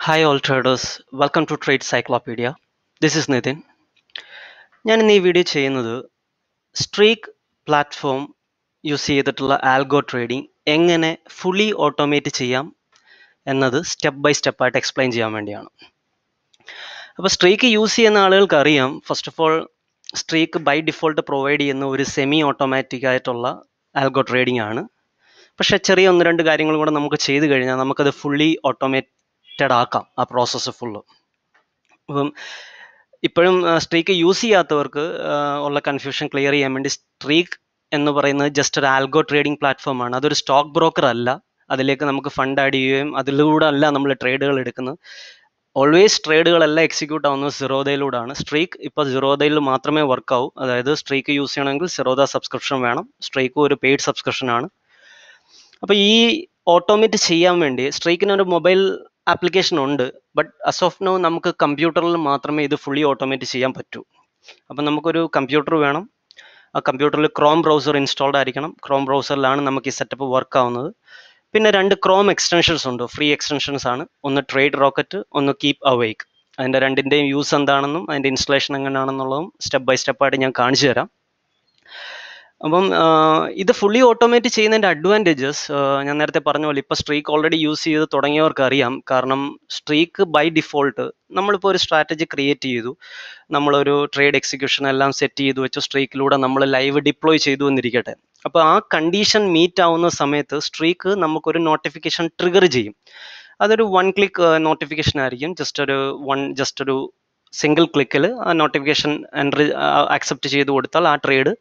Hi, all traders. Welcome to Trade Cyclopedia. This is Nitin. ഞാൻ ഇന്ന് ഈ video ചെയ്യുന്നത് സ്ട്രീക്ക് പ്ലാറ്റ്ഫോം യൂസ് ചെയ്തിട്ടുള്ള ആൽഗോ ട്രേഡിംഗ് എങ്ങനെ ഫുള്ളി ഓട്ടോമേറ്റ് ചെയ്യാം എന്നത് സ്റ്റെപ്പ് ബൈ സ്റ്റെപ്പായിട്ട് എക്സ്പ്ലെയിൻ ചെയ്യാൻ വേണ്ടിയാണ് അപ്പോൾ സ്ട്രീക്ക് യൂസ് ചെയ്യുന്ന ആളുകൾക്ക് അറിയാം first of all Streak by default provide ചെയ്യുന്ന ഒരു സെമി ഓട്ടോമാറ്റിക് ആയിട്ടുള്ള ആൽഗോ ട്രേഡിംഗ് ആണ് പക്ഷേ ചെറിയ ഒന്ന് രണ്ട് കാര്യങ്ങൾ കൂടെ നമുക്ക് ചെയ്ത് കഴിഞ്ഞാൽ നമുക്കത് ഫുള്ളി ഓട്ടോമേറ്റഡ് ആക്കാം ആ പ്രോസസ്സ് ഫുള്ള് അപ്പം ഇപ്പോഴും സ്ട്രീക്ക് യൂസ് ചെയ്യാത്തവർക്ക് ആ, ഉള്ള കൺഫ്യൂഷൻ ക്ലിയർ ചെയ്യാൻ വേണ്ടി സ്ട്രീക്ക് എന്ന് പറയുന്നത് ജസ്റ്റ് ഒരു ആൽഗോ ട്രേഡിംഗ് പ്ലാറ്റ്ഫോമാണ് അതൊരു സ്റ്റോക്ക് ബ്രോക്കർ അല്ല അതിലേക്ക് നമുക്ക് ഫണ്ട് ആഡ് ചെയ്യുകയും അതിലൂടെ അല്ല നമ്മൾ ട്രേഡുകൾ എടുക്കുന്നത് ഓൾവേസ് ട്രേഡുകളെല്ലാം എക്സിക്യൂട്ട് ആവുന്നത് സിറോദയിലൂടെയാണ് സ്ട്രീക്ക് ഇപ്പോൾ സിറോദയിൽ മാത്രമേ വർക്ക് ആവൂ അതായത് സ്ട്രീക്ക് യൂസ് ചെയ്യണമെങ്കിൽ സിറോദ സബ്സ്ക്രിപ്ഷൻ വേണം സ്ട്രീക്ക് ഒരു പെയ്ഡ് സബ്സ്ക്രിപ്ഷൻ ആണ് അപ്പോൾ ഈ ഓട്ടോമേറ്റ് ചെയ്യാൻ വേണ്ടി സ്ട്രൈക്കിന് ഒരു മൊബൈൽ ആപ്ലിക്കേഷൻ ഉണ്ട് ബട്ട് അസ് ഓഫ് നോ നമുക്ക് കമ്പ്യൂട്ടറിൽ മാത്രമേ ഇത് ഫുള്ളി ഓട്ടോമേറ്റ് ചെയ്യാൻ പറ്റൂ അപ്പം നമുക്കൊരു കമ്പ്യൂട്ടർ വേണം ആ കമ്പ്യൂട്ടറിൽ ക്രോം ബ്രൗസർ ഇൻസ്റ്റാൾഡ് ആയിരിക്കണം ക്രോം ബ്രൗസറിലാണ് നമുക്ക് ഈ സെറ്റപ്പ് വർക്ക് ആവുന്നത് പിന്നെ രണ്ട് ക്രോം എക്സ്റ്റൻഷൻസ് ഉണ്ട് ഫ്രീ എക്സ്റ്റൻഷൻസ് ആണ് ഒന്ന് ട്രേഡ് റോക്കറ്റ് ഒന്ന് കീപ് അവേക്ക് അതിൻ്റെ രണ്ടിൻ്റെയും യൂസ് എന്താണെന്നും അതിൻ്റെ ഇൻസ്റ്റലേഷൻ എങ്ങനെയാണെന്നുള്ളതും സ്റ്റെപ്പ് ബൈ സ്റ്റെപ്പായിട്ട് ഞാൻ കാണിച്ചു തരാം അപ്പം ആ, ഇത് ഫുള്ളി ഓട്ടോമേറ്റ് ചെയ്യുന്നതിൻ്റെ അഡ്വാൻറ്റേജസ് ഞാൻ നേരത്തെ പറഞ്ഞ പോലെ ഇപ്പോൾ സ്ട്രീക്ക് ഓൾറെഡി യൂസ് ചെയ്ത് തുടങ്ങിയവർക്ക് അറിയാം കാരണം സ്ട്രീക്ക് ബൈ ഡിഫോൾട്ട് നമ്മളിപ്പോൾ ഒരു സ്ട്രാറ്റജി ക്രിയേറ്റ് ചെയ്തു നമ്മളൊരു ട്രേഡ് എക്സിക്യൂഷൻ എല്ലാം സെറ്റ് ചെയ്തു വെച്ചു സ്ട്രീക്കിലൂടെ നമ്മൾ ലൈവ് ഡിപ്ലോയ് ചെയ്തു എന്നിരിക്കട്ടെ അപ്പോൾ ആ കണ്ടീഷൻ മീറ്റ് ആവുന്ന സമയത്ത് സ്ട്രീക്ക് നമുക്കൊരു നോട്ടിഫിക്കേഷൻ ട്രിഗർ ചെയ്യും അതൊരു വൺ ക്ലിക്ക് നോട്ടിഫിക്കേഷൻ ആയിരിക്കും ജസ്റ്റ് ഒരു വൺ ജസ്റ്റ് ഒരു സിംഗിൾ ക്ലിക്കിൽ ആ നോട്ടിഫിക്കേഷൻ എൻട്രി അക്സെപ്റ്റ് ചെയ്ത് കൊടുത്താൽ ആ ട്രേഡ്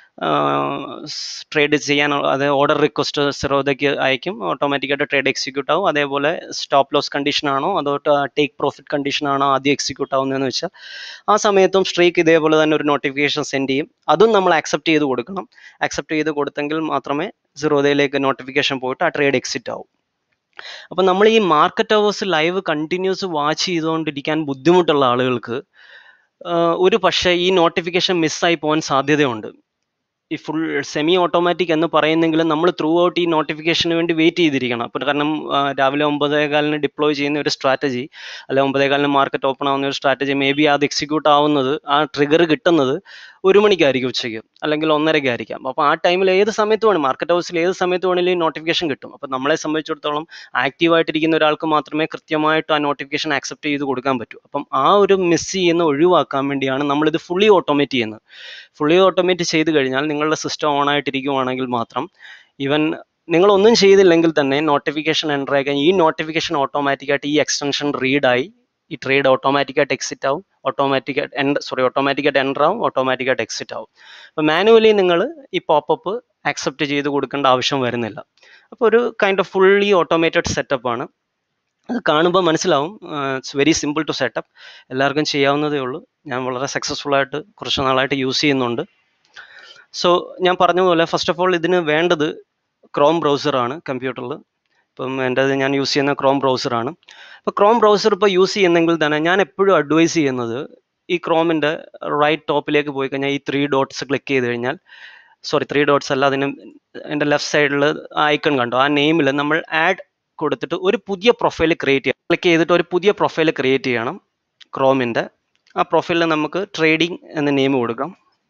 ട്രേഡ് ചെയ്യാൻ അത് ഓർഡർ റിക്വസ്റ്റ് സിറോദയ്ക്ക് അയക്കും ഓട്ടോമാറ്റിക്കായിട്ട് ട്രേഡ് എക്സിക്യൂട്ട് ആവും അതേപോലെ സ്റ്റോപ്പ് ലോസ് കണ്ടീഷൻ ആണോ അതോ ടേക്ക് പ്രോഫിറ്റ് കണ്ടീഷൻ ആണോ ആദ്യം എക്സിക്യൂട്ട് ആവുന്നതെന്ന് വെച്ചാൽ ആ സമയത്തും സ്ട്രീക്ക് ഇതേപോലെ തന്നെ ഒരു നോട്ടിഫിക്കേഷൻ സെൻഡ് ചെയ്യും അതും നമ്മൾ അക്സെപ്റ്റ് ചെയ്ത് കൊടുക്കണം അക്സെപ്റ്റ് ചെയ്ത് കൊടുത്തെങ്കിൽ മാത്രമേ സിറോദയിലേക്ക് നോട്ടിഫിക്കേഷൻ പോയിട്ട് ആ ട്രേഡ് എക്സിറ്റ് ആവും അപ്പം നമ്മൾ ഈ market hours live continuous watch ചെയ്തുകൊണ്ടിരിക്കാൻ ബുദ്ധിമുട്ടുള്ള ആളുകൾക്ക് ആഹ് ഒരു പക്ഷേ ഈ നോട്ടിഫിക്കേഷൻ മിസ്സായി പോകാൻ സാധ്യതയുണ്ട് ഈ ഫുൾ സെമി ഓട്ടോമാറ്റിക് എന്ന് പറയുന്നെങ്കിലും നമ്മൾ ത്രൂ ഔട്ട് ഈ നോട്ടിഫിക്കേഷന് വേണ്ടി വെയിറ്റ് ചെയ്തിരിക്കണം അപ്പോൾ കാരണം ആ, രാവിലെ ഒമ്പതേകാലിന് ഡിപ്ലോയ് ചെയ്യുന്ന ഒരു സ്ട്രാറ്റജി അല്ലെ ഒമ്പതേകാലിന് മാർക്കറ്റ് ഓപ്പൺ ആവുന്ന ഒരു സ്ട്രാറ്റജി മേ ബി അത് എക്സിക്യൂട്ട് ആവുന്നത് ആ ട്രിഗർ കിട്ടുന്നത് ഒരു മണിക്കായിരിക്കും ഉച്ചയ്ക്ക് അല്ലെങ്കിൽ ഒന്നരയ്ക്ക് ആയിരിക്കാം അപ്പോൾ ആ ടൈമിൽ ഏത് സമയത്ത് വേണം മാർക്കറ്റ് ഹൗസിൽ ഏത് സമയത്ത് വേണമെങ്കിലും നോട്ടിഫിക്കേഷൻ കിട്ടും അപ്പോൾ നമ്മളെ സംബന്ധിച്ചിടത്തോളം ആക്റ്റീവായിട്ടിരിക്കുന്ന ഒരാൾക്ക് മാത്രമേ കൃത്യമായിട്ട് ആ നോട്ടിഫിക്കേഷൻ ആക്സെപ്റ്റ് ചെയ്ത് കൊടുക്കാൻ പറ്റൂ അപ്പം ആ ഒരു മിസ് ചെയ്യുന്ന ഒഴിവാക്കാൻ വേണ്ടിയാണ് നമ്മളിത് ഫുള്ളി ഓട്ടോമേറ്റ് ചെയ്യുന്നത് ഫുള്ളി ഓട്ടോമേറ്റ് ചെയ്ത് കഴിഞ്ഞാൽ നിങ്ങളുടെ സിസ്റ്റം ഓൺ ആയിട്ടിരിക്കുവാണെങ്കിൽ മാത്രം ഇവൻ നിങ്ങളൊന്നും ചെയ്തില്ലെങ്കിൽ തന്നെ നോട്ടിഫിക്കേഷൻ എൻ്റർ ആക്കാൻ ഈ നോട്ടിഫിക്കേഷൻ ഓട്ടോമാറ്റിക്കായിട്ട് ഈ എക്സ്റ്റൻഷൻ റീഡായി ഈ ട്രേഡ് ഓട്ടോമാറ്റിക്കായിട്ട് എക്സിറ്റ് ആവും ഓട്ടോമാറ്റിക്കായിട്ട് എൻഡ് സോറി ഓട്ടോമാറ്റിക്കായിട്ട് എൻ്റർ ആവും ഓട്ടോമാറ്റിക്കായിട്ട് എക്സിറ്റ് ആവും അപ്പോൾ മാനുവലി നിങ്ങൾ ഈ പോപ്പപ്പ് ആക്സെപ്റ്റ് ചെയ്ത് കൊടുക്കേണ്ട ആവശ്യം വരുന്നില്ല അപ്പോൾ ഒരു kind of fully automated setup ആണ് അത് കാണുമ്പോൾ മനസ്സിലാവും it's very simple to setup എല്ലാവർക്കും ചെയ്യാവുന്നതേ ഉള്ളൂ ഞാൻ വളരെ സക്സസ്ഫുൾ ആയിട്ട് കുറച്ച് നാളായിട്ട് യൂസ് ചെയ്യുന്നുണ്ട് സോ ഞാൻ പറഞ്ഞ പോലെ ഫസ്റ്റ് ഓഫ് ഓൾ ഇതിന് വേണ്ടത് ക്രോം ബ്രൗസറാണ് കമ്പ്യൂട്ടറിൽ ഇപ്പം എൻ്റേത് ഞാൻ യൂസ് ചെയ്യുന്ന ക്രോം ബ്രൗസറാണ് അപ്പോൾ ക്രോം ബ്രൗസർ ഇപ്പോൾ യൂസ് ചെയ്യുന്നെങ്കിൽ തന്നെ ഞാൻ എപ്പോഴും അഡ്വൈസ് ചെയ്യുന്നത് ഈ ക്രോമിൻ്റെ റൈറ്റ് ടോപ്പിലേക്ക് പോയി കഴിഞ്ഞാൽ ഈ ത്രീ ഡോട്ട്സ് ക്ലിക്ക് ചെയ്ത് കഴിഞ്ഞാൽ സോറി ത്രീ ഡോട്ട്സ് അല്ല അതിന് എൻ്റെ ലെഫ്റ്റ് സൈഡിൽ ഐക്കൺ കണ്ടോ ആ നെയിമിൽ നമ്മൾ ആഡ് കൊടുത്തിട്ട് ഒരു പുതിയ പ്രൊഫൈൽ ക്രിയേറ്റ് ചെയ്യാം ക്ലിക്ക് ചെയ്തിട്ട് ഒരു പുതിയ പ്രൊഫൈൽ ക്രിയേറ്റ് ചെയ്യണം ക്രോമിൻ്റെ ആ പ്രൊഫൈലിൽ നമുക്ക് ട്രേഡിംഗ് എന്ന നെയിം കൊടുക്കാം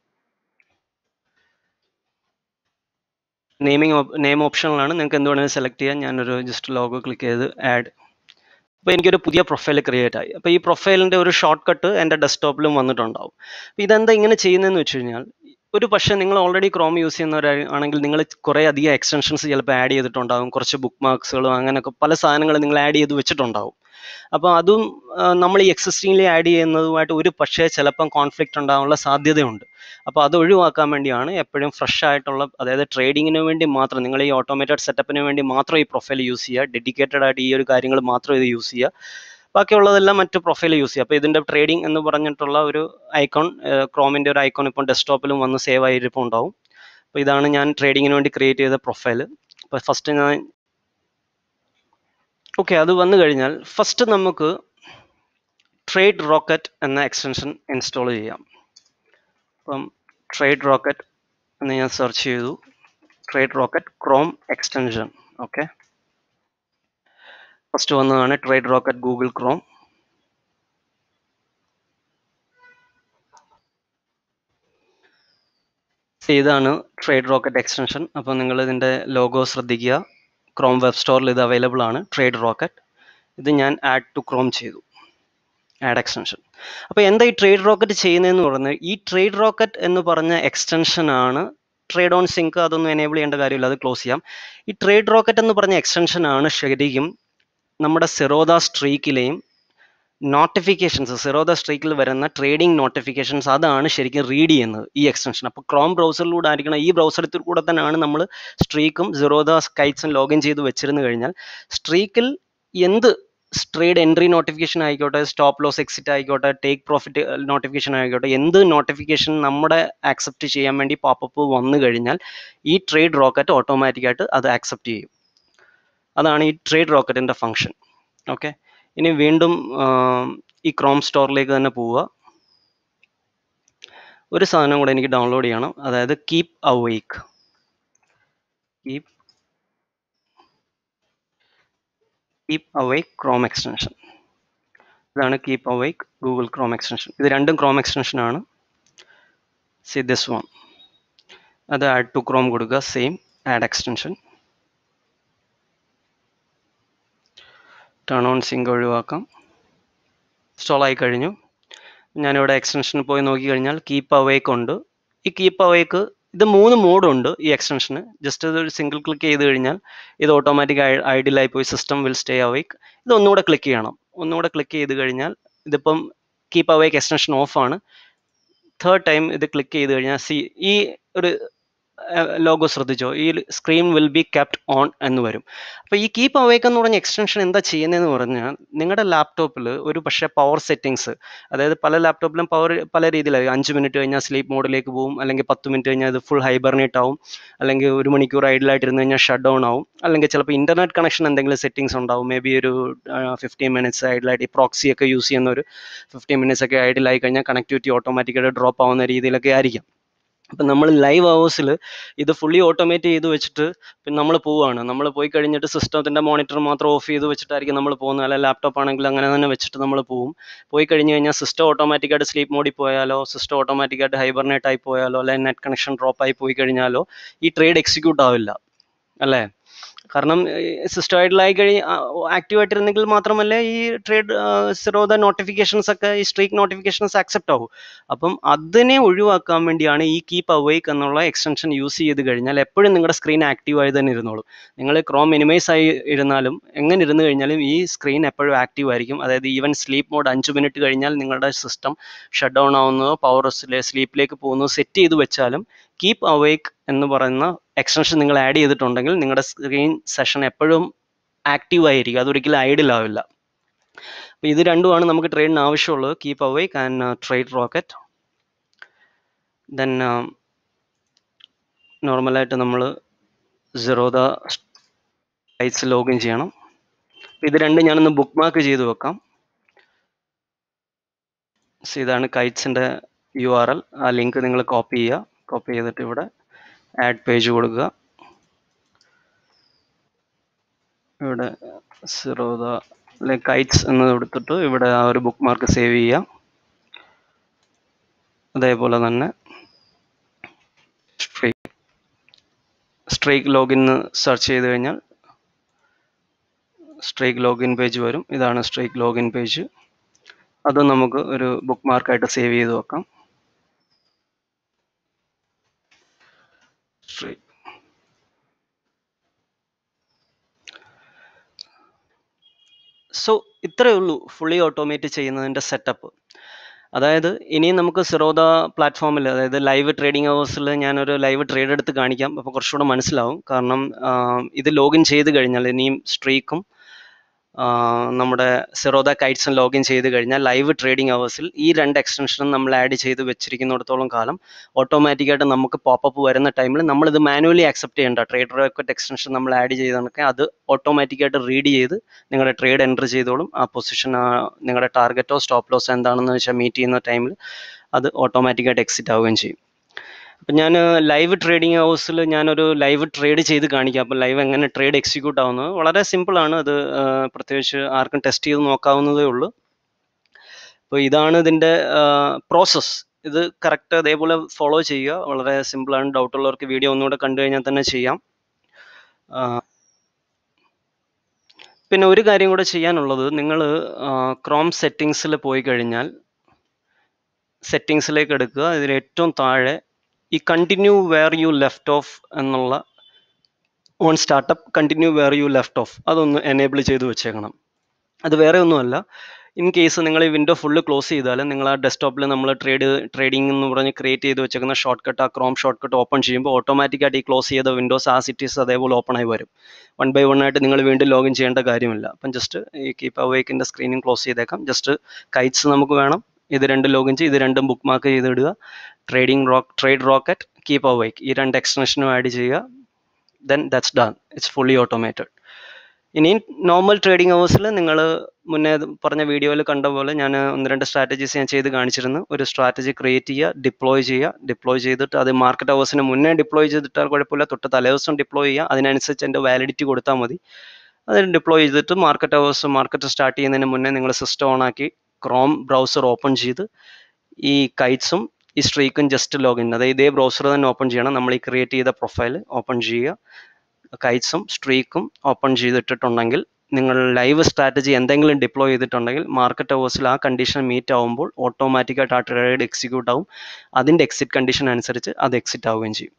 നെയിമിംഗ് നെയിം ഓപ്ഷനിലാണ് നിങ്ങൾക്ക് എന്ത് വേണമെങ്കിലും സെലക്ട് ചെയ്യാം ഞാനൊരു ജസ്റ്റ് ലോഗോ ക്ലിക്ക് ചെയ്ത് ആഡ് അപ്പോൾ എനിക്കൊരു പുതിയ പ്രൊഫൈൽ ക്രിയേറ്റ് ആയി അപ്പോൾ ഈ പ്രൊഫൈലിൻ്റെ ഒരു ഷോർട്ട് കട്ട് എൻ്റെ ഡെസ്ക്ടോപ്പിലും വന്നിട്ടുണ്ടാവും അപ്പോൾ ഇതെന്താ ഇങ്ങനെ ചെയ്യുന്നതെന്ന് വെച്ച് കഴിഞ്ഞാൽ ഒരു പക്ഷേ നിങ്ങൾ ഓൾറെഡി ക്രോം യൂസ് ചെയ്യുന്നവരാണെങ്കിൽ നിങ്ങൾ കുറേ അധികം എക്സ്റ്റൻഷൻസ് ചിലപ്പോൾ ആഡ് ചെയ്തിട്ടുണ്ടാകും കുറച്ച് ബുക്ക് മാർക്സുകളും അങ്ങനെയൊക്കെ പല സാധനങ്ങൾ നിങ്ങൾ ആഡ് ചെയ്ത് വെച്ചിട്ടുണ്ടാവും അപ്പോൾ അതും ആ, നമ്മൾ ഈ എക്സിസ്റ്റിംഗ്ലി ആഡ് ചെയ്യുന്നതുമായിട്ട് ഒരു പക്ഷേ ചിലപ്പം കോൺഫ്ലിക്റ്റ് ഉണ്ടാകാനുള്ള സാധ്യതയുണ്ട് അപ്പോൾ അത് ഒഴിവാക്കാൻ വേണ്ടിയാണ് എപ്പോഴും ഫ്രഷ് ആയിട്ടുള്ള അതായത് ട്രേഡിങ്ങിന് വേണ്ടി മാത്രം നിങ്ങൾ ഈ ഓട്ടോമേറ്റഡ് സെറ്റപ്പിന് വേണ്ടി മാത്രം ഈ പ്രൊഫൈൽ യൂസ് ചെയ്യുക ഡെഡിക്കേറ്റഡ് ആയിട്ട് ഈ ഒരു കാര്യങ്ങൾ മാത്രം ഇത് യൂസ് ചെയ്യുക ബാക്കിയുള്ളതെല്ലാം മറ്റ് പ്രൊഫൈൽ യൂസ് ചെയ്യുക അപ്പോൾ ഇതിൻ്റെ ട്രേഡിംഗ് എന്ന് പറഞ്ഞിട്ടുള്ള ഒരു ഐക്കോൺ ക്രോമിൻ്റെ ഒരു ഐക്കോൺ ഇപ്പം ഡെസ്ക്ടോപ്പിലും വന്ന് സേവ് ആയിരിക്കും ഉണ്ടാവും അപ്പോൾ ഇതാണ് ഞാൻ ട്രേഡിങ്ങിന് വേണ്ടി ക്രിയേറ്റ് ചെയ്ത പ്രൊഫൈൽ അപ്പോൾ ഫസ്റ്റ് ഞാൻ ഓക്കെ അത് വന്നു കഴിഞ്ഞാൽ ഫസ്റ്റ് നമുക്ക് ട്രേഡ് റോക്കറ്റ് എന്ന എക്സ്റ്റൻഷൻ ഇൻസ്റ്റാൾ ചെയ്യാം അപ്പം ട്രേഡ് റോക്കറ്റ് എന്ന് ഞാൻ സെർച്ച് ചെയ്തു Trade Rocket Chrome extension okay first വന്നതാണ് ട്രേഡ് റോക്കറ്റ് ഗൂഗിൾ ക്രോം ഇതാണ് ട്രേഡ് റോക്കറ്റ് എക്സ്റ്റൻഷൻ അപ്പോൾ നിങ്ങൾ ഇതിൻ്റെ ലോഗോ ശ്രദ്ധിക്കുക ക്രോം വെബ് സ്റ്റോറിൽ ഇത് അവൈലബിൾ ആണ് ട്രേഡ് റോക്കറ്റ് ഇത് ഞാൻ ആഡ് ടു ക്രോം ചെയ്തു ആഡ് എക്സ്റ്റൻഷൻ അപ്പോൾ എന്താ ഈ ട്രേഡ് റോക്കറ്റ് ചെയ്യുന്നതെന്ന് പറയുന്നത് ഈ ട്രേഡ് റോക്കറ്റ് എന്ന് പറഞ്ഞ എക്സ്റ്റൻഷൻ ആണ് ട്രേഡ് ഓൺ സിങ്ക് അതൊന്നും എനേബിൾ ചെയ്യേണ്ട കാര്യമില്ല അത് ക്ലോസ് ചെയ്യാം ഈ ട്രേഡ് റോക്കറ്റ് എന്ന് പറഞ്ഞ എക്സ്റ്റൻഷൻ ആണ് ശരിക്കും നമ്മുടെ സെറോദ സ്ട്രീക്കിലെയും നോട്ടിഫിക്കേഷൻസ് സെറോദ സ്ട്രീക്കിൽ വരുന്ന ട്രേഡിംഗ് നോട്ടിഫിക്കേഷൻസ് അതാണ് ശരിക്കും റീഡ് ചെയ്യുന്നത് ഈ എക്സ്റ്റൻഷൻ അപ്പോൾ ക്രോം ബ്രൗസറിലൂടെ ആയിരിക്കണം ഈ ബ്രൗസറിൽ കൂടെ തന്നെയാണ് നമ്മൾ സ്ട്രീക്കും സെറോദ കൈറ്റ്സും ലോഗിൻ ചെയ്ത് വെച്ചിരുന്നു കഴിഞ്ഞാൽ സ്ട്രീക്കിൽ എന്ത് ട്രേഡ് എൻട്രി നോട്ടിഫിക്കേഷൻ ആയിക്കോട്ടെ സ്റ്റോപ്പ് ലോസ് എക്സിറ്റ് ആയിക്കോട്ടെ ടേക്ക് പ്രോഫിറ്റ് നോട്ടിഫിക്കേഷൻ ആയിക്കോട്ടെ എന്ത് നോട്ടിഫിക്കേഷൻ നമ്മുടെ ആക്സെപ്റ്റ് ചെയ്യാൻ വേണ്ടി പോപ്പപ്പ് വന്നു കഴിഞ്ഞാൽ ഈ ട്രേഡ് റോക്കറ്റ് ഓട്ടോമാറ്റിക്കായിട്ട് അത് ആക്സെപ്റ്റ് ചെയ്യും അതാണ് ഈ ട്രേഡ് റോക്കറ്റിൻ്റെ ഫങ്ഷൻ ഓക്കെ ഇനി വീണ്ടും ഈ ക്രോം സ്റ്റോറിലേക്ക് തന്നെ പോവുക ഒരു സാധനം കൂടെ എനിക്ക് ഡൗൺലോഡ് ചെയ്യണം അതായത് keep awake keep keep awake Chrome extension ഇതാണ് keep awake Google Chrome extension ഇത് രണ്ടും ക്രോം എക്സ്റ്റൻഷൻ ആണ് സി ദിസ് വൺ അത് ആഡ് ടു ക്രോം കൊടുക്കുക same add extension turn on sync ഒഴിവാക്കാം ഇൻസ്റ്റാൾ ആയി കഴിഞ്ഞു ഞാനിവിടെ എക്സ്റ്റൻഷനിൽ പോയി നോക്കി കഴിഞ്ഞാൽ കീപ്പ് അവേക്ക് ഉണ്ട് ഈ കീപ്പ് അവേക്ക് ഇത് മൂന്ന് മോഡുണ്ട് ഈ എക്സ്റ്റൻഷന് ജസ്റ്റ് ഒരു സിംഗിൾ ക്ലിക്ക് ചെയ്ത് കഴിഞ്ഞാൽ ഇത് ഓട്ടോമാറ്റിക് ഐഡിയലായി പോയി സിസ്റ്റം വിൽ സ്റ്റേ അവേക്ക് ഇത് ഒന്നുകൂടെ ക്ലിക്ക് ചെയ്യണം ഒന്നുകൂടെ ക്ലിക്ക് ചെയ്ത് കഴിഞ്ഞാൽ ഇതിപ്പം കീപ്പ് അവേക്ക് എക്സ്റ്റൻഷൻ ഓഫ് ആണ് തേർഡ് ടൈം ഇത് ക്ലിക്ക് ചെയ്ത് കഴിഞ്ഞാൽ സി ഈ ഒരു ലോഗോ ശ്രദ്ധിച്ചോ ഈ screen will be kept on എന്ന് വരും അപ്പോൾ ഈ കീപ്പ് അവേക്ക് എന്ന് പറഞ്ഞ എക്സ്റ്റൻഷൻ എന്താ ചെയ്യുന്നതെന്ന് പറഞ്ഞാൽ നിങ്ങളുടെ ലാപ്ടോപ്പിൽ ഒരു പക്ഷേ പവർ സെറ്റിങ്സ് അതായത് പല ലാപ്ടോപ്പിലും പവർ പല രീതിയിലായി അഞ്ച് മിനിറ്റ് കഴിഞ്ഞാൽ സ്ലീപ്പ് മോഡിലേക്ക് പോകും അല്ലെങ്കിൽ പത്ത് മിനിറ്റ് കഴിഞ്ഞാൽ ഇത് ഫുൾ ഹൈബർനേറ്റ് ആവും അല്ലെങ്കിൽ ഒരു മണിക്കൂർ ഐഡിലായിട്ട് ഇരുന്ന് കഴിഞ്ഞാൽ ഷട്ട് ഡൗൺ ആവും അല്ലെങ്കിൽ ചിലപ്പോൾ ഇന്റർനെറ്റ് കണക്ഷൻ എന്തെങ്കിലും സെറ്റിങ്സ് ഉണ്ടാവും മേ ബി ഒരു ഫിഫ്റ്റീൻ മിനിറ്റ്സ് ഐഡിലായിട്ട് ഈ പ്രോക്സി ഒക്കെ യൂസ് ചെയ്യുന്ന ഒരു ഫിഫ്റ്റീൻ മിനിറ്റ്സ് ഒക്കെ ഐഡിലായി കഴിഞ്ഞാൽ കണക്ടിവിറ്റി ഓട്ടോമാറ്റിക്കായിട്ട് ഡ്രോപ്പ് ആവുന്ന രീതിയിലൊക്കെ ആയിരിക്കും അപ്പം നമ്മൾ ലൈവ് അവേഴ്സിൽ ഇത് ഫുള്ളി ഓട്ടോമേറ്റ് ചെയ്ത് വെച്ചിട്ട് പിന്നെ നമ്മൾ പോവുകയാണ് നമ്മൾ പോയി കഴിഞ്ഞിട്ട് സിസ്റ്റത്തിൻ്റെ മോണിറ്റർ മാത്രം ഓഫ് ചെയ്ത് വെച്ചിട്ടായിരിക്കും നമ്മൾ പോകുന്നത് അല്ലെങ്കിൽ ലാപ്ടോപ്പ് ആണെങ്കിൽ അങ്ങനെ തന്നെ വെച്ചിട്ട് നമ്മൾ പോകും പോയി കഴിഞ്ഞ് കഴിഞ്ഞാൽ സിസ്റ്റം ഓട്ടോമാറ്റിക്കായിട്ട് സ്ലീപ്പ് മോഡിൽ പോയാലോ സിസ്റ്റം ഓട്ടോമാറ്റിക്കായിട്ട് ഹൈബർനേറ്റ് ആയി പോയാലോ അല്ലെങ്കിൽ നെറ്റ് കണക്ഷൻ ഡ്രോപ്പ് ആയി പോയി കഴിഞ്ഞാലോ ഈ ട്രേഡ് എക്സിക്യൂട്ട് ആവില്ല അല്ലേ കാരണം സിസ്റ്റം ഐഡിലായി കഴിഞ്ഞ് ആക്റ്റീവ് ആയിട്ടിരുന്നെങ്കിൽ മാത്രമല്ലേ ഈ ട്രേഡ് സിറോദ നോട്ടിഫിക്കേഷൻസ് ഒക്കെ ഈ സ്ട്രീക്ക് നോട്ടിഫിക്കേഷൻസ് ആക്സെപ്റ്റ് ആവും അപ്പം അതിനെ ഒഴിവാക്കാൻ വേണ്ടിയാണ് ഈ കീപ്പ് അവൈക്ക് എന്നുള്ള എക്സ്റ്റൻഷൻ യൂസ് ചെയ്ത് കഴിഞ്ഞാൽ എപ്പോഴും നിങ്ങളുടെ സ്ക്രീൻ ആക്റ്റീവ് ആയി തന്നെ ഇരുന്നോളും നിങ്ങൾ ക്രോം മിനിമൈസ് ആയി ഇരുന്നാലും എങ്ങനെ ഇരുന്ന് കഴിഞ്ഞാലും ഈ സ്ക്രീൻ എപ്പോഴും ആക്റ്റീവ് ആയിരിക്കും അതായത് ഈവൻ സ്ലീപ്പ് മോഡ് അഞ്ച് മിനിറ്റ് കഴിഞ്ഞാൽ നിങ്ങളുടെ സിസ്റ്റം ഷട്ട് ഡൗൺ ആവുന്നതോ പവർ സ്ലീപ്പിലേക്ക് പോകുന്നതോ സെറ്റ് ചെയ്ത് വെച്ചാലും കീപ്പ് അവൈക്ക് എന്ന് പറയുന്ന എക്സ്റ്റൻഷൻ നിങ്ങൾ ആഡ് ചെയ്തിട്ടുണ്ടെങ്കിൽ നിങ്ങളുടെ സ്ക്രീൻ സെഷൻ എപ്പോഴും ആക്റ്റീവ് ആയിരിക്കും അതൊരിക്കലും ഐഡിൽ ആവില്ല അപ്പോൾ ഇത് രണ്ടുമാണ് നമുക്ക് ട്രേഡിന് ആവശ്യമുള്ളത് keep awake and Trade Rocket then നോർമലായിട്ട് നമ്മൾ സിറോദ സൈറ്റ്സ് ലോഗിൻ ചെയ്യണം ഇത് രണ്ടും ഞാനൊന്ന് ബുക്ക് മാർക്ക് ചെയ്ത് വെക്കാം ഇതാണ് കൈറ്റ്സിൻ്റെ യു ആർ എൽ ആ ലിങ്ക് നിങ്ങൾ കോപ്പി ചെയ്യുക കോപ്പി ചെയ്തിട്ട് ഇവിടെ ആഡ് പേജ് കൊടുക്കുക ഇവിടെ സിറോദ അല്ലെ കൈറ്റ്സ് എന്ന് കൊടുത്തിട്ട് ഇവിടെ ആ ഒരു ബുക്ക് മാർക്ക് സേവ് ചെയ്യുക അതേപോലെ തന്നെ സ്ട്രൈക്ക് സ്ട്രൈക്ക് ലോഗിൻ സെർച്ച് ചെയ്ത് കഴിഞ്ഞാൽ സ്ട്രൈക്ക് ലോഗിൻ പേജ് വരും ഇതാണ് സ്ട്രൈക്ക് ലോഗിൻ പേജ് അത് നമുക്ക് ഒരു ബുക്ക് മാർക്കായിട്ട് സേവ് ചെയ്ത് വെക്കാം സ്ട്രൈക്ക് സോ ഇത്രയേ ഉള്ളൂ ഫുള്ളി ഓട്ടോമേറ്റ് ചെയ്യുന്നതിൻ്റെ സെറ്റപ്പ് അതായത് ഇനിയും നമുക്ക് സിറോദ പ്ലാറ്റ്ഫോമിൽ അതായത് ലൈവ് ട്രേഡിംഗ് അവേഴ്സിൽ ഞാനൊരു ലൈവ് ട്രേഡ് എടുത്ത് കാണിക്കാം അപ്പോൾ കുറച്ചുകൂടെ മനസ്സിലാവും കാരണം ഇത് ലോഗിൻ ചെയ്ത് കഴിഞ്ഞാൽ ഇനിയും സ്ട്രീക്കും നമ്മുടെ സിറോദ കൈറ്റ്സും ലോഗിൻ ചെയ്ത് കഴിഞ്ഞാൽ ലൈവ് ട്രേഡിംഗ് അവേഴ്സിൽ ഈ രണ്ട് എക്സ്റ്റൻഷനും നമ്മൾ ആഡ് ചെയ്ത് വെച്ചിരിക്കുന്നിടത്തോളം കാലം ഓട്ടോമാറ്റിക്കായിട്ട് നമുക്ക് പോപ്പപ്പ് വരുന്ന ടൈമിൽ നമ്മളിത് മാനുവലി അക്സെപ്റ്റ് ചെയ്യേണ്ട ട്രേഡ് റെക്കറ്റ് എക്സ്റ്റൻഷൻ നമ്മൾ ആഡ് ചെയ്തൊക്കെ അത് ഓട്ടോമാറ്റിക്കായിട്ട് റീഡ് ചെയ്ത് നിങ്ങളുടെ ട്രേഡ് എൻറ്റർ ചെയ്തോളും ആ പൊസിഷൻ നിങ്ങളുടെ ടാർഗറ്റോ സ്റ്റോപ്പ് ലോസ് എന്താണെന്ന് വെച്ചാൽ മീറ്റ് ചെയ്യുന്ന ടൈമിൽ അത് ഓട്ടോമാറ്റിക്കായിട്ട് എക്സിറ്റ് ആവുകയും ചെയ്യും അപ്പം ഞാൻ ലൈവ് ട്രേഡിംഗ് ഹൗസിൽ ഞാനൊരു ലൈവ് ട്രേഡ് ചെയ്ത് കാണിക്കാം അപ്പം ലൈവ് എങ്ങനെ ട്രേഡ് എക്സിക്യൂട്ട് ആവുന്നത് വളരെ സിമ്പിളാണ് അത് ആ, പ്രത്യേകിച്ച് ആർക്കും ടെസ്റ്റ് ചെയ്ത് നോക്കാവുന്നതേ ഉള്ളൂ അപ്പോൾ ഇതാണ് ഇതിൻ്റെ പ്രോസസ്സ് ഇത് കറക്റ്റ് അതേപോലെ ഫോളോ ചെയ്യുക വളരെ സിമ്പിളാണ് ഡൗട്ട് ഉള്ളവർക്ക് വീഡിയോ ഒന്നുകൂടെ കണ്ടു കഴിഞ്ഞാൽ തന്നെ ചെയ്യാം ആ, പിന്നെ ഒരു കാര്യം കൂടെ ചെയ്യാനുള്ളത് നിങ്ങൾ ക്രോം സെറ്റിങ്സിൽ പോയി കഴിഞ്ഞാൽ സെറ്റിങ്സിലേക്ക് എടുക്കുക ഇതിൽ ഏറ്റവും താഴെ ഈ continue where you left off എന്നുള്ള on startup continue where you left off അതൊന്ന് എനേബിൾ ചെയ്ത് വെച്ചേക്കണം അത് വേറെ ഒന്നുമല്ല ഇൻ കേസ് നിങ്ങൾ ഈ വിൻഡോ ഫുള്ള് ക്ലോസ് ചെയ്താൽ നിങ്ങൾ ആ ഡെസ്ക്ടോപ്പിൽ നമ്മൾ ട്രേഡ് ട്രേഡിംഗ് എന്ന് പറഞ്ഞ് ക്രിയേറ്റ് ചെയ്ത് വെച്ചേക്കുന്ന ഷോർട്ട് കട്ട് ആ ക്രോം ഷോർട്ട് കട്ട് ഓപ്പൺ ചെയ്യുമ്പോൾ ഓട്ടോമാറ്റിക്കായിട്ട് ഈ ക്ലോസ് ചെയ്ത വിൻഡോസ് ആ സിറ്റീസ് അതേപോലെ ഓപ്പൺ ആയി വരും വൺ ബൈ വൺ ആയിട്ട് നിങ്ങൾ വീണ്ടും ലോഗിൻ ചെയ്യേണ്ട കാര്യമില്ല അപ്പം ജസ്റ്റ് ഈ കീപ്പ് അവേക്കിൻ്റെ സ്ക്രീനും ക്ലോസ് ചെയ്തേക്കാം ജസ്റ്റ് കൈറ്റ്സ് നമുക്ക് വേണം ഇത് രണ്ട് ലോഗിൻ ചെയ്ത് ഇത് രണ്ടും ബുക്ക് മാർക്ക് ചെയ്തിടുക trading rock trade rocket keep awake ഈ രണ്ട് എക്സ്റ്റൻഷനും ആഡ് ചെയ്യുക then that's done it's fully automated ഇനി നോർമൽ ട്രേഡിംഗ് ഹവേഴ്സിൽ നിങ്ങൾ മുന്നേ ഇത് പറഞ്ഞ വീഡിയോയിൽ കണ്ട പോലെ ഞാൻ ഒന്ന് രണ്ട് സ്ട്രാറ്റജീസ് ഞാൻ ചെയ്ത് കാണിച്ചിരുന്നു ഒരു സ്ട്രാറ്റജി ക്രിയേറ്റ് ചെയ്യുക ഡിപ്ലോയ് ചെയ്യുക ഡിപ്ലോയ് ചെയ്തിട്ട് അത് മാർക്കറ്റ് ഹവേഴ്സിന് മുന്നേ ഡിപ്ലോയ് ചെയ്തിട്ടാൽ കുഴപ്പമില്ല തൊട്ട് തലേദിവസം ഡിപ്ലോയ് ചെയ്യുക അതിനനുസരിച്ച് എൻ്റെ വാലിഡിറ്റി കൊടുത്താൽ മതി അതിന് ഡിപ്ലോയ് ചെയ്തിട്ട് മാർക്കറ്റ് ഹവേഴ്സ് മാർക്കറ്റ് സ്റ്റാർട്ട് ചെയ്യുന്നതിന് മുന്നേ നിങ്ങൾ സിസ്റ്റം ഓൺ ആക്കി ക്രോം ബ്രൗസർ ഓപ്പൺ ചെയ്ത് ഈ കൈറ്റ്സും ഈ സ്ട്രീക്കും ജസ്റ്റ് ലോഗിൻ അതായത് ഇതേ ബ്രൗസർ തന്നെ ഓപ്പൺ ചെയ്യണം നമ്മൾ ഈ ക്രിയേറ്റ് ചെയ്ത പ്രൊഫൈൽ ഓപ്പൺ ചെയ്യുക കൈറ്റ്സും സ്ട്രീക്കും ഓപ്പൺ ചെയ്തിട്ടുണ്ടെങ്കിൽ നിങ്ങൾ ലൈവ് സ്ട്രാറ്റജി എന്തെങ്കിലും ഡിപ്ലോയ് ചെയ്തിട്ടുണ്ടെങ്കിൽ മാർക്കറ്റ് അവേഴ്സിൽ ആ കണ്ടീഷൻ മീറ്റ് ആവുമ്പോൾ ഓട്ടോമാറ്റിക്കായിട്ട് ആ ട്രേഡ് എക്സിക്യൂട്ട് ആവും അതിൻ്റെ എക്സിറ്റ് കണ്ടീഷൻ അനുസരിച്ച് അത് എക്സിറ്റ് ആവുകയും ചെയ്യും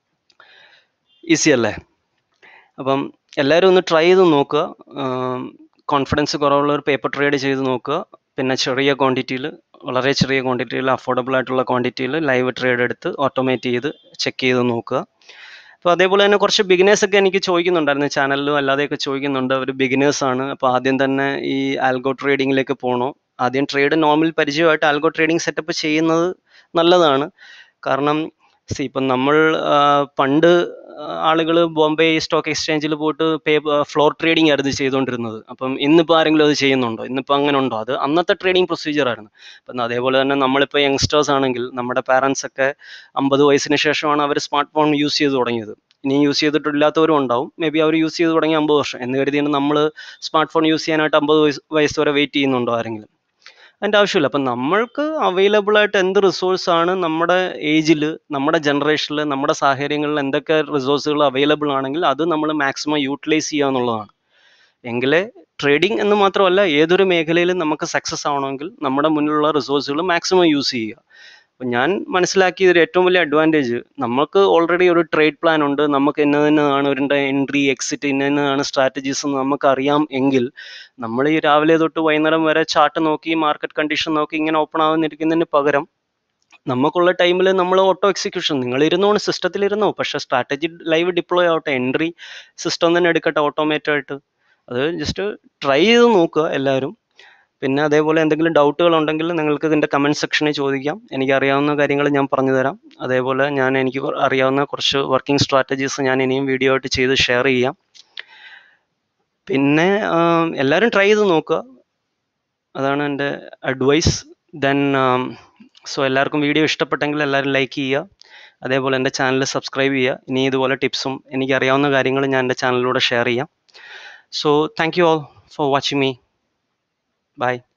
ഈസി അല്ലേ അപ്പം എല്ലാവരും ഒന്ന് ട്രൈ ചെയ്ത് നോക്കുക കോൺഫിഡൻസ് കുറവുള്ളവർ പേപ്പർ ട്രേഡ് ചെയ്ത് നോക്കുക പിന്നെ ചെറിയ ക്വാണ്ടിറ്റിയിൽ വളരെ ചെറിയ ക്വാണ്ടിറ്റിയിൽ അഫോർഡബിൾ ആയിട്ടുള്ള ക്വാണ്ടിറ്റിയിൽ ലൈവ് ട്രേഡ് എടുത്ത് ഓട്ടോമേറ്റ് ചെയ്ത് ചെക്ക് ചെയ്ത് നോക്കുക അപ്പോൾ അതേപോലെ തന്നെ കുറച്ച് ബിഗിനേഴ്സ് ഒക്കെ എനിക്ക് ചോദിക്കുന്നുണ്ടായിരുന്നു ചാനലിലും അല്ലാതെയൊക്കെ ചോദിക്കുന്നുണ്ട് അവർ ബിഗിനേഴ്സ് ആണ് അപ്പോൾ ആദ്യം തന്നെ ഈ ആൽഗോ ട്രേഡിങ്ങിലേക്ക് പോകണോ ആദ്യം ട്രേഡ് നോർമൽ പരിചയമായിട്ട് ആൽഗോ ട്രേഡിംഗ് സെറ്റപ്പ് ചെയ്യുന്നത് നല്ലതാണ് കാരണം സി ഇപ്പം നമ്മൾ ആ, പണ്ട് ആളുകൾ ബോംബെ സ്റ്റോക്ക് എക്സ്ചേഞ്ചിൽ പോയിട്ട് പേ ഫ്ലോർ ട്രേഡിംഗ് ആയിരുന്നു ചെയ്തുകൊണ്ടിരുന്നത് അപ്പം ഇന്നിപ്പോൾ ആരെങ്കിലും അത് ചെയ്യുന്നുണ്ടോ ഇന്നിപ്പോൾ അങ്ങനെ ഉണ്ടോ അത് അന്നത്തെ ട്രേഡിംഗ് പ്രൊസീജിയർ ആയിരുന്നു അപ്പം അതേപോലെ തന്നെ നമ്മളിപ്പോൾ യങ്സ്റ്റേഴ്സ് ആണെങ്കിൽ നമ്മുടെ പാരൻസ് ഒക്കെ അമ്പത് വയസ്സിന് ശേഷമാണ് അവർ സ്മാർട്ട് ഫോൺ യൂസ് ചെയ്ത് തുടങ്ങിയത് ഇനി യൂസ് ചെയ്തിട്ടില്ലാത്തവരും ഉണ്ടാവും മേ ബി അവർ യൂസ് ചെയ്ത് തുടങ്ങി അമ്പത് വർഷം എന്ന് കരുതിയാണ് നമ്മൾ സ്മാർട്ട് ഫോൺ യൂസ് ചെയ്യാനായിട്ട് അമ്പത് വയസ്സ് വയസ്സ് വരെ വെയിറ്റ് ചെയ്യുന്നുണ്ടോ ആരെങ്കിലും അതിൻ്റെ ആവശ്യമില്ല അപ്പം നമ്മൾക്ക് അവൈലബിൾ ആയിട്ട് എന്ത് റിസോഴ്സ് ആണ് നമ്മുടെ ഏജിൽ നമ്മുടെ ജനറേഷനിൽ നമ്മുടെ സാഹചര്യങ്ങളിൽ എന്തൊക്കെ റിസോഴ്സുകൾ അവൈലബിൾ ആണെങ്കിൽ അത് നമ്മൾ മാക്സിമം യൂട്ടിലൈസ് ചെയ്യുക എന്നുള്ളതാണ് എങ്കിലേ ട്രേഡിംഗ് എന്ന് മാത്രമല്ല ഏതൊരു മേഖലയിലും നമുക്ക് സക്സസ് ആവണമെങ്കിൽ നമ്മുടെ മുന്നിലുള്ള റിസോഴ്സുകൾ മാക്സിമം യൂസ് ചെയ്യുക അപ്പം ഞാൻ മനസ്സിലാക്കിയ ഒരു ഏറ്റവും വലിയ അഡ്വാൻറ്റേജ് നമുക്ക് ഓൾറെഡി ഒരു ട്രേഡ് പ്ലാൻ ഉണ്ട് നമുക്ക് ഇന്നതിനാണ് ഒരു എൻട്രി എക്സിറ്റ് ഇന്നതിനാണ് സ്ട്രാറ്റജീസ് എന്ന് നമുക്ക് അറിയാം എങ്കിൽ നമ്മൾ ഈ രാവിലെ തൊട്ട് വൈകുന്നേരം വരെ ചാർട്ട് നോക്കി മാർക്കറ്റ് കണ്ടീഷൻ നോക്കി ഇങ്ങനെ ഓപ്പൺ ആവുന്നിരിക്കുന്നതിന് പകരം നമുക്കുള്ള ടൈമിൽ നമ്മൾ ഓട്ടോ എക്സിക്യൂഷൻ നിങ്ങൾ ഇരുന്നോണ് സിസ്റ്റത്തിൽ ഇരുന്നോ പക്ഷേ സ്ട്രാറ്റജി ലൈവ് ഡിപ്ലോയ് ആവട്ടെ എൻട്രി സിസ്റ്റം തന്നെ എടുക്കട്ടെ ഓട്ടോമേറ്റ് ആയിട്ട് അത് ജസ്റ്റ് ട്രൈ ചെയ്ത് നോക്കുക എല്ലാവരും പിന്നെ അതേപോലെ എന്തെങ്കിലും ഡൗട്ടുകൾ ഉണ്ടെങ്കിൽ നിങ്ങൾക്ക് ഇതിൻ്റെ കമൻറ്റ് സെക്ഷനിൽ ചോദിക്കാം എനിക്ക് അറിയാവുന്ന കാര്യങ്ങൾ ഞാൻ പറഞ്ഞു തരാം അതേപോലെ ഞാൻ എനിക്ക് കൊ- അറിയാവുന്ന കുറച്ച് വർക്കിംഗ് സ്ട്രാറ്റജീസ് ഞാൻ ഇനിയും വീഡിയോ ആയിട്ട് ചെയ്ത് ഷെയർ ചെയ്യാം പിന്നെ ആം, എല്ലാവരും ട്രൈ ചെയ്ത് നോക്കുക അതാണ് എൻ്റെ അഡ്വൈസ് ദെൻ സോ എല്ലാവർക്കും വീഡിയോ ഇഷ്ടപ്പെട്ടെങ്കിൽ എല്ലാവരും ലൈക്ക് ചെയ്യുക അതേപോലെ എൻ്റെ ചാനൽ സബ്സ്ക്രൈബ് ചെയ്യുക ഇനി ഇതുപോലെ ടിപ്സും എനിക്ക് അറിയാവുന്ന കാര്യങ്ങൾ ഞാൻ എൻ്റെ ചാനലിലൂടെ ഷെയർ ചെയ്യാം so thank you all for watching me by